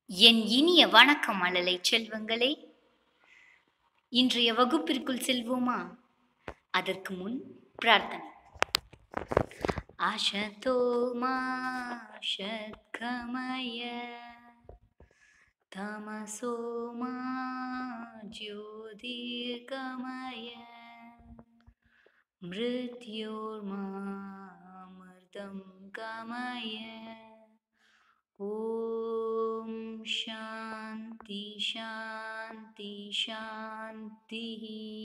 என் இனிய வணக்கம் மழலை செல்வங்களே இன்றைய வகுப்பிற்குள் செல்வோமா அதற்கு முன் பிரார்த்தனை அசதோமா ஷத்கமய தமசோமா ஜோதிர்கமய மிருத்யோர்மாமிருதம் கமய ॐ शान्ति शान्ति शान्तिः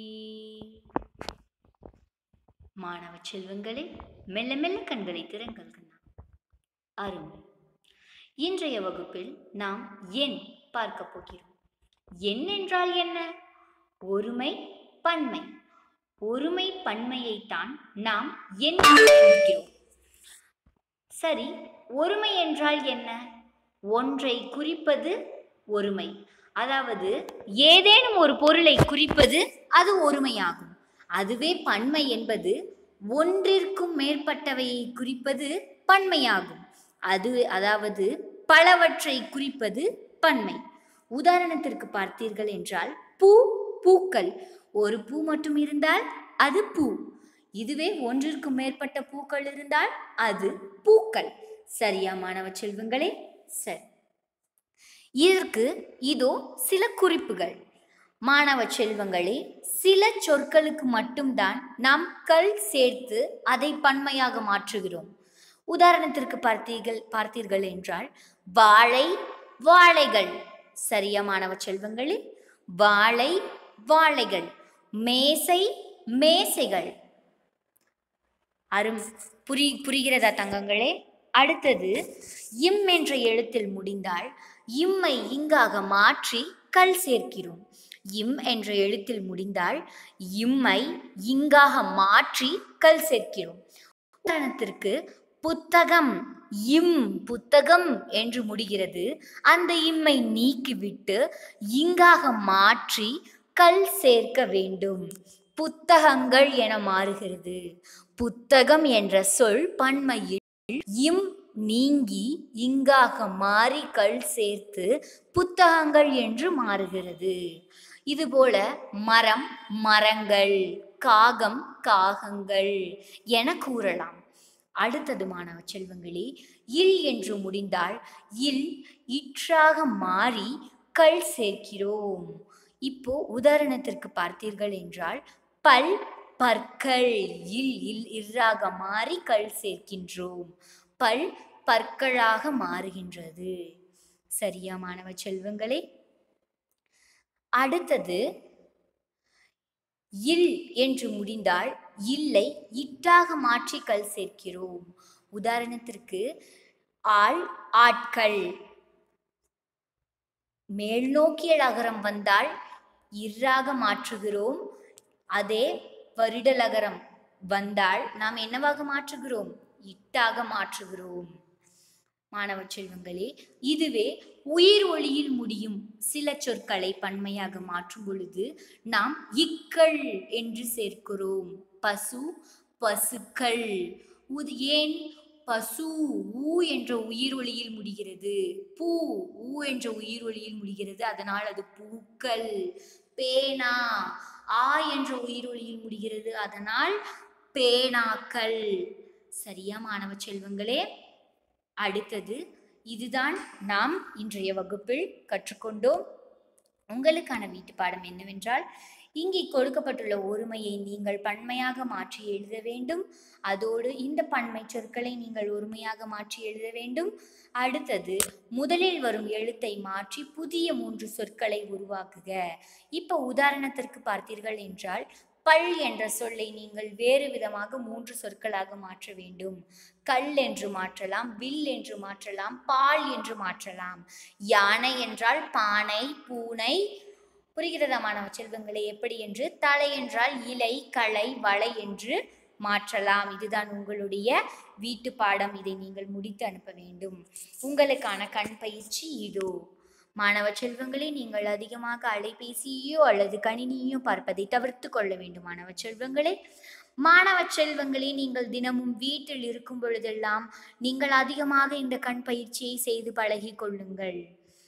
மாணவ செல்வங்களே மெல்ல மெல்ல கண்களை திறங்கள் கண்ணா அருமை இன்றைய வகுப்பில் நாம் எண் பார்க்க போகிறோம் எண் என்றால் என்ன ஒருமை பன்மை ஒருமை பன்மையைத்தான் நாம் எண் என்று சொல்கிறோம் சரி ஒருமை என்றால் என்ன ஒன்றை குறிப்பது ஒருமை அதாவது ஏதேனும் ஒரு பொருளை குறிப்பது அது ஒருமையாகும் அதுவே பன்மை என்பது ஒன்றிற்கும் மேற்பட்டவையை குறிப்பது பன்மையாகும் அது அதாவது பலவற்றை குறிப்பது பன்மை உதாரணத்திற்கு பார்த்தீர்கள் என்றால் பூ பூக்கள் ஒரு பூ மட்டும் இருந்தால் அது பூ இதுவே ஒன்றிற்கும் மேற்பட்ட பூக்கள் இருந்தால் அது பூக்கள் சரியா மாணவ செல்வங்களே சரி இதற்கு இதோ சில குறிப்புகள் மாணவ செல்வங்களே சில சொற்களுக்கு மட்டும்தான் நாம் கல் சேர்த்து அதை பன்மையாக மாற்றுகிறோம் உதாரணத்திற்கு பார்த்தீர்கள் பார்த்தீர்கள் என்றால் வாழை வாழைகள் சரியா மாணவ செல்வங்களே வாழை வாழைகள் மேசை மேசைகள் அரும் புரி புரிகிறதா தங்கங்களே அடுத்தது இம் என்ற எழுத்தில் முடிந்தால் இம்மை இங்காக மாற்றி கல் சேர்க்கிறோம் இம் என்ற எழுத்தில் முடிந்தால் இம்மை இங்காக மாற்றி கல் சேர்க்கிறோம் உதாரணத்திற்கு புத்தகம் இம் புத்தகம் என்று முடிகிறது அந்த இம்மை நீக்கிவிட்டு இங்காக மாற்றி கல் சேர்க்க வேண்டும் புத்தகங்கள் என மாறுகிறது புத்தகம் என்ற சொல் பன்மையில் இம் நீங்கி இங்காக மாறி கல் சேர்த்து புத்தகங்கள் என்று மாறுகிறது இதுபோல மரம் மரங்கள் காகம் காகங்கள் என கூறலாம் அடுத்தது மாணவ செல்வங்களே இல் என்று முடிந்தால் இல் இற்றாக மாறி கல் சேர்க்கிறோம் இப்போ உதாரணத்திற்கு பார்த்தீர்கள் என்றால் பல் பற்கள் இல் இல் இர்ராக மாறி கல் சேர்க்கின்றோம் பல் பற்களாக மாறுகின்றது சரியா மாணவ செல்வங்களே அடுத்தது இல் என்று முடிந்தால் இல்லை இட்டாக மாற்றி கல் சேர்க்கிறோம் உதாரணத்திற்கு ஆள் ஆட்கள் மேல் நோக்கிய அகரம் வந்தால் இர்ராக மாற்றுகிறோம் அதே வருடலகரம் வந்தால் நாம் என்னவாக மாற்றுகிறோம் இட்டாக மாற்றுகிறோம் மாணவ செல்வங்களே இதுவே உயிர் ஒளியில் முடியும் சில சொற்களை பன்மையாக மாற்றும் பொழுது நாம் இக்கள் என்று சேர்க்கிறோம் பசு பசுக்கள் உது ஏன் பசு ஊ என்ற உயிர் ஒளியில் முடிகிறது பூ ஊ என்ற உயிர் ஒளியில் முடிகிறது அதனால் அது பூக்கள் பேனா ஆ என்ற உயிர் ஒளியில் முடிகிறது அதனால் பேனாக்கள் சரியா மாணவ செல்வங்களே அடுத்தது இதுதான் நாம் இன்றைய வகுப்பில் கற்றுக்கொண்டோம் உங்களுக்கான வீட்டு பாடம் என்னவென்றால் இங்கே கொடுக்கப்பட்டுள்ள ஒருமையை நீங்கள் பன்மையாக மாற்றி எழுத வேண்டும் அதோடு இந்த பன்மை சொற்களை நீங்கள் ஒருமையாக மாற்றி எழுத வேண்டும் அடுத்தது முதலில் வரும் எழுத்தை மாற்றி புதிய மூன்று சொற்களை உருவாக்குக இப்போ உதாரணத்திற்கு பார்த்தீர்கள் என்றால் பல் என்ற சொல்லை நீங்கள் வேறு விதமாக மூன்று சொற்களாக மாற்ற வேண்டும் கல் என்று மாற்றலாம் வில் என்று மாற்றலாம் பால் என்று மாற்றலாம் யானை என்றால் பானை பூனை புரிகிறதா மாணவ செல்வங்களே எப்படி என்று தலை என்றால் இலை களை வளை என்று மாற்றலாம் இதுதான் உங்களுடைய வீட்டு பாடம் இதை நீங்கள் முடித்து அனுப்ப வேண்டும் உங்களுக்கான கண் பயிற்சி இதோ மாணவ செல்வங்களே நீங்கள் அதிகமாக அலைபேசியோ அல்லது கணினியோ பார்ப்பதை தவிர்த்து கொள்ள வேண்டும் மாணவ செல்வங்களே மாணவ செல்வங்களே நீங்கள் தினமும் வீட்டில் இருக்கும் பொழுதெல்லாம் நீங்கள் அதிகமாக இந்த கண் பயிற்சியை செய்து பழகி கொள்ளுங்கள்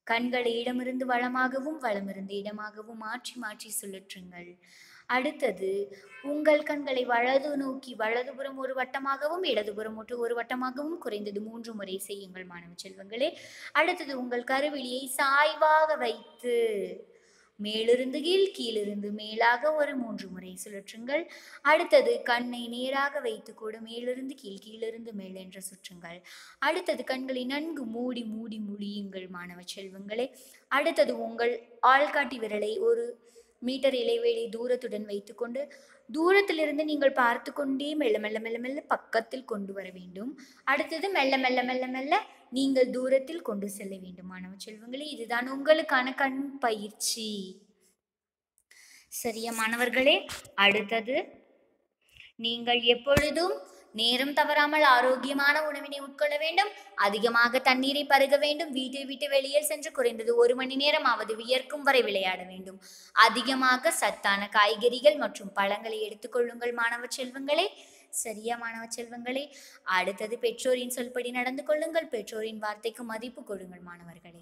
கண்களை இடமிருந்து வளமாகவும் வளமிருந்து இடமாகவும் மாற்றி மாற்றி சுழற்றுங்கள் அடுத்தது உங்கள் கண்களை வலது நோக்கி வலதுபுறம் ஒரு வட்டமாகவும் இடதுபுறம் ஒரு ஒரு வட்டமாகவும் குறைந்தது மூன்று முறை செய்யுங்கள் மாணவ செல்வங்களே அடுத்தது உங்கள் கருவிழியை சாய்வாக வைத்து மேலிருந்து கீழ் கீழிருந்து மேலாக ஒரு மூன்று முறை சுழற்றுங்கள் அடுத்தது கண்ணை நேராக வைத்து கூட மேலிருந்து கீழ் கீழிருந்து மேல் என்று சுற்றுங்கள் அடுத்தது கண்களை நன்கு மூடி மூடி முழியுங்கள் மாணவ செல்வங்களே அடுத்தது உங்கள் ஆள்காட்டி விரலை ஒரு மீட்டர் இடைவெளி தூரத்துடன் வைத்துக்கொண்டு தூரத்திலிருந்து நீங்கள் பார்த்து கொண்டே மெல்ல மெல்ல மெல்ல மெல்ல பக்கத்தில் கொண்டு வர வேண்டும் அடுத்தது மெல்ல மெல்ல மெல்ல மெல்ல நீங்கள் தூரத்தில் கொண்டு செல்ல வேண்டும் மாணவ செல்வங்களே இதுதான் உங்களுக்கான கண் பயிற்சி சரியா மாணவர்களே அடுத்தது நீங்கள் எப்பொழுதும் நேரம் தவறாமல் ஆரோக்கியமான உணவினை உட்கொள்ள வேண்டும் அதிகமாக தண்ணீரை பருக வேண்டும் வீட்டை விட்டு வெளியில் சென்று குறைந்தது ஒரு மணி நேரமாவது வியர்க்கும் வரை விளையாட வேண்டும் அதிகமாக சத்தான காய்கறிகள் மற்றும் பழங்களை எடுத்துக்கொள்ளுங்கள் மாணவ செல்வங்களே சரியா மாணவ செல்வங்களே அடுத்தது பெற்றோரின் சொல்படி நடந்து கொள்ளுங்கள் பெற்றோரின் வார்த்தைக்கு மதிப்பு கொடுங்கள் மாணவர்களே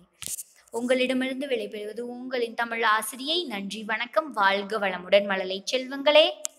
உங்களிடமிருந்து விடைபெறுவது உங்களின் தமிழ் ஆசிரியை நன்றி வணக்கம் வாழ்க வளமுடன் மழலை செல்வங்களே